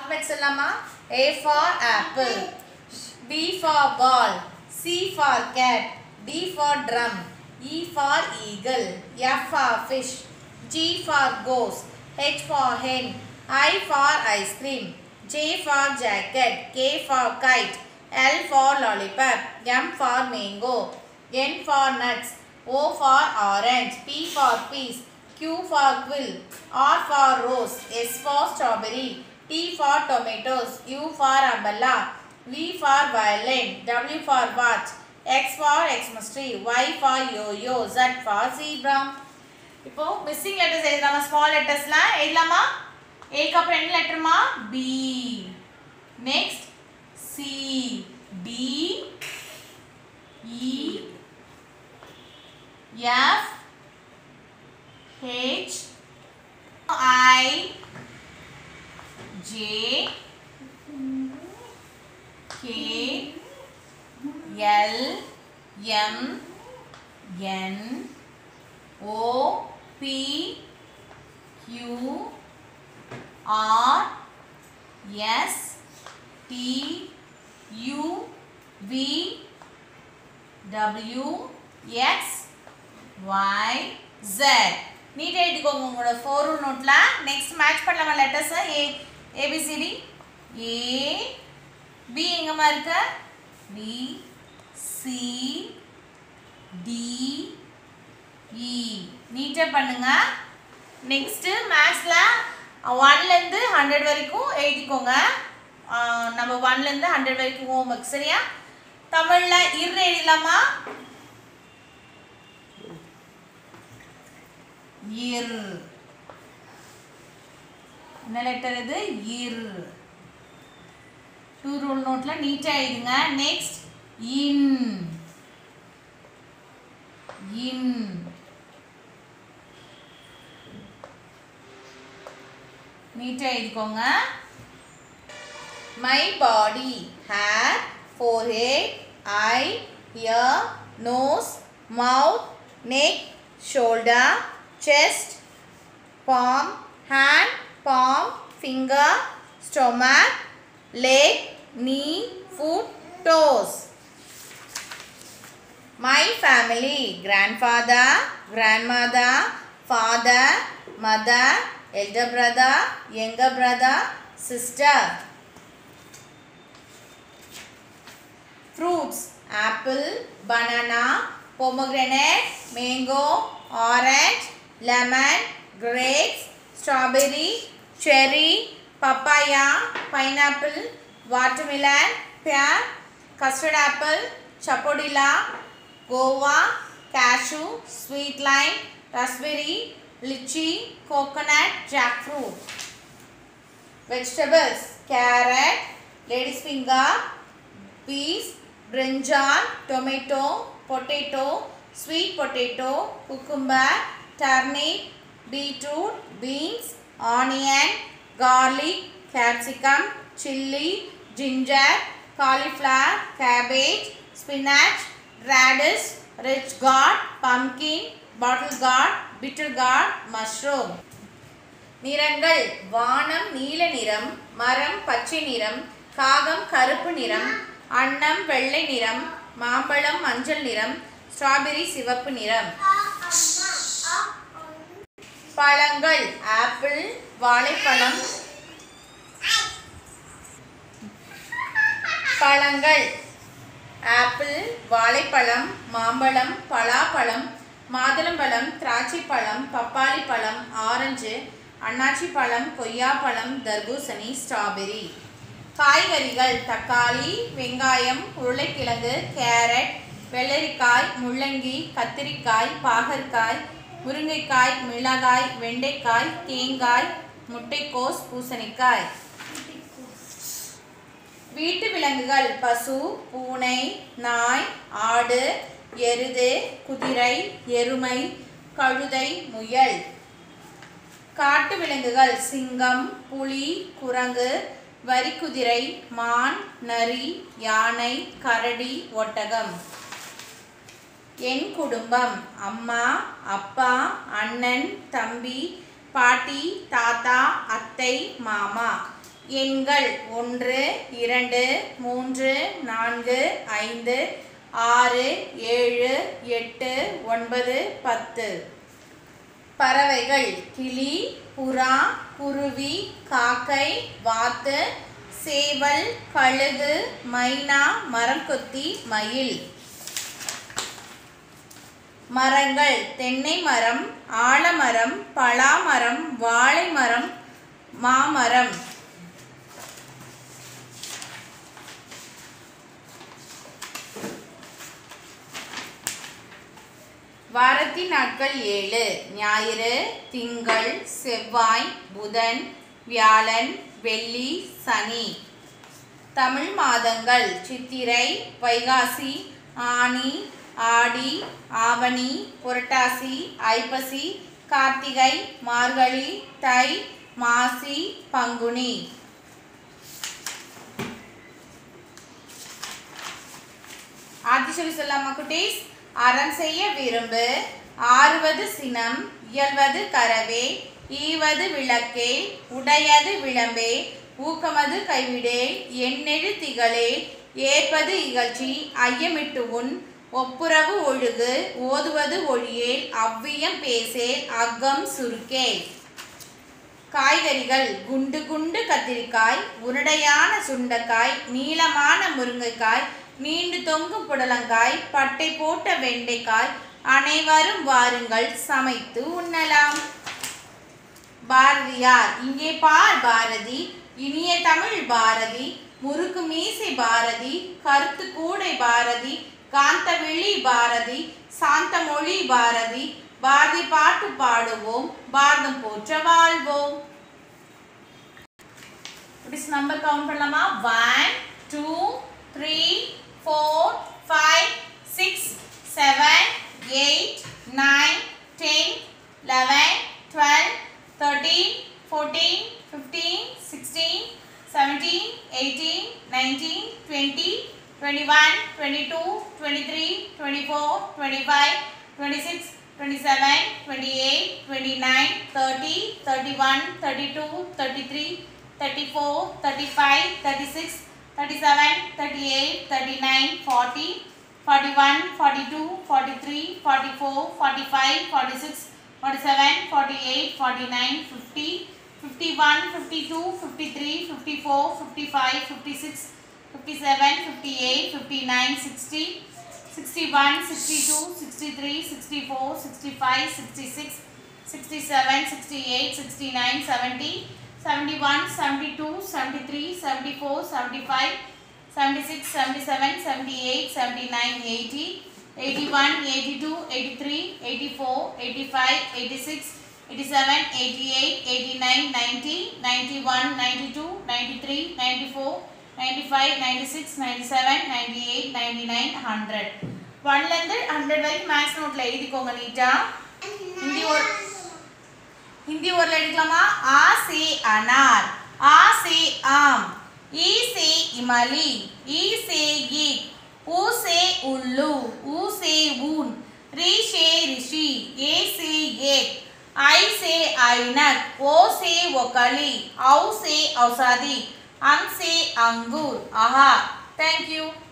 alphabet சொல்லலாமா A for apple B for ball C for cat D for drum E for eagle F for fish G for ghost H for hen I for ice cream J for jacket K for kite L for lollipop M for mango N for nuts O for orange P for peas Q for quill R for rose S for strawberry T for tomatoes U for umbrella V for violin W for watch X for Xmas tree Y for yo-yo Z for zebra இப்போ missing letters எழுதலாமா small லெட்டர்ஸ்லாம் எழுதலாமா ஏக்கு அப்புறம் என்ன லெட்டர்மா B next C D E F H I J K L M N O P Q R S T U V W X Y Z நீட்டாக எழுதிக்கோங்க உங்களோட ஃபோர் நோட்டில் நெக்ஸ்ட் மேட்ச் பண்ணலாமா letters A A B C D A B எங்கம்மா இருக்கு B C D இ நீட்டாக பண்ணுங்க next மேக்ஸில் ஒன்லேருந்து ஹண்ட்ரட் வரைக்கும் எழுதிக்கோங்க ஆஹ் நம்ம ஒன்லேருந்து ஹண்ட்ரட் வரைக்கும் ஹோம் ஒர்க் சரியா தமிழில் இர் எழுதலாமா இர் என்ன லெட்டர் இது இர் டூ ரூல் நோட்டில் நீட்டாக எழுதுங்க நெக்ஸ்ட் இன் இன் நீட்டாக எழுதிக்கோங்க my body hair forehead eye ear nose mouth neck shoulder chest palm hand palm finger stomach leg knee foot toes my family grandfather grandmother father mother elder brother younger brother sister fruits apple banana pomegranate mango orange lemon grapes strawberry cherry papaya pineapple watermelon pear custard apple chapodilla guava cashew sweet lime raspberry lychee coconut jackfruit vegetables carrot lady's finger peas brinjal tomato potato sweet potato cucumber turnip beetroot beans onion garlic capsicum chili ginger cauliflower cabbage spinach radish rich gourd pumpkin bottle gourd bitter gourd mushroom நிறங்கள் வானம் நீல நிறம் மரம் பச்சை நிறம் காகம் கருப்பு நிறம் அன்னம் வெள்ளை நிறம் மாம்பழம் மஞ்சள் நிறம் ஸ்ட்ராபெரி சிவப்பு நிறம் பழங்கள் ஆப்பிள் வாழைப்பழம் பழங்கள் ஆப்பிள் வாழைப்பழம் மாம்பழம் பலாப்பழம் மாதுளம்பழம் திராட்சைப்பழம் பப்பாளி பழம் ஆரஞ்சு அன்னாச்சி பழம் கொய்யாப்பழம் தர்பூசணி ஸ்ட்ராபெரி காய்கறிகள் தக்காளி வெங்காயம் உருளைக்கிழங்கு கேரட் வெள்ளரிக்காய் முள்ளங்கி கத்திரிக்காய் பாகற்காய் முருங்கைக்காய் மிளகாய் வெண்டைக்காய் தேங்காய் முட்டைக்கோஸ் பூசணிக்காய் வீட்டு விலங்குகள் பசு பூனை நாய் ஆடு எருது குதிரை எருமை கழுதை முயல் காட்டு விலங்குகள் சிங்கம் புலி குரங்கு வரிக்குதிரை மான் நரி யானை கரடி ஒட்டகம் என் குடும்பம் அம்மா அப்பா அண்ணன் தம்பி பாட்டி தாத்தா அத்தை மாமா எண்கள் ஒன்று இரண்டு மூன்று நான்கு ஐந்து ஆறு ஏழு எட்டு ஒன்பது பத்து பறவைகள் கிளி புறா குருவி காக்கை வாத்து சேவல் கழுகு மைனா மரங்கொத்தி மயில் மரங்கள் தென்னை மரம் ஆலமரம் பலாமரம் வாழை மரம் மாமரம் வாரத்தின் நாட்கள் ஏழு ஞாயிறு திங்கள் செவ்வாய் புதன் வியாழன் வெள்ளி சனி தமிழ் மாதங்கள் சித்திரை வைகாசி ஆனி ஆடி ஆவணி புரட்டாசி ஐப்பசி கார்த்திகை மார்கழி தை மாசி பங்குனி ஆத்தி சொல்லி சொல்லாமா குட்டீஸ் அறம் செய்ய விரும்பு ஆறுவது சினம் இயல்வது கரவே ஈவது விளக்கே உடையது விளம்பே ஊக்கமது கைவிடே எண்ணெழு திகழே ஏற்பது இகழ்ச்சி ஐயமிட்டு உன் ஒப்புரவு ஒழுகு ஓதுவது ஒழியேல் அவ்வியம் பேசேல் அகம் சுருக்கே காய்கறிகள் குண்டு குண்டு கத்திரிக்காய் உருடையான சுண்டைக்காய் நீளமான முருங்கைக்காய் நீண்டு தொங்கும் புடலங்காய் பட்டை போட்ட வெண்டைக்காய் அனைவரும் வாருங்கள் சமைத்து உண்ணலாம் பாரதியார் இங்கே பார் பாரதி இனிய தமிழ் பாரதி முறுக்கு மீசை பாரதி கருத்து கூடை பாரதி காந்தவெளி பாரதி சாந்த மொழி பாரதி பாரதி பாட்டு பாடுவோம் பாரதம் போற்ற வாழ்வோம் நம்பர் கவுண்ட் பண்ணலாமா one two three four five six seven eight nine ten eleven twelve thirteen fourteen fifteen sixteen seventeen eighteen nineteen twenty twenty one twenty two twenty three twenty four twenty five twenty six twenty seven twenty eight twenty nine thirty thirty one thirty two thirty three thirty four thirty five thirty six thirty seven thirty eight thirty nine forty forty one forty two forty three forty four forty five forty six forty seven forty eight forty nine fifty fifty one fifty two fifty three fifty four fifty five fifty six fifty seven fifty eight fifty nine sixty sixty one sixty two sixty three sixty four sixty five sixty six sixty seven sixty eight sixty nine seventy seventy one seventy two seventy three seventy four seventy five seventy six seventy seven seventy eight seventy nine eighty eighty one eighty two eighty three eighty four eighty five eighty six eighty seven eighty eight eighty nine ninety ninety one ninety two ninety three ninety four ninety five ninety six ninety seven ninety eight ninety nine hundred ஒன்லேருந்து hundred வரைக்கும் maths நோட்டில் எழுதிக்கோங்க நீட்டாக ஹிந்தி ஒரு हिंदी और எடுக்கலாமா आ से अनार आ से आम ई से इमली ई से ईख ऊ से उल्लू ऊ से ऊन री से ऋषि ए से एक आई से ऐनक ओ से वकली औ से औषधि अंग से अंगूर आहा थैंक यू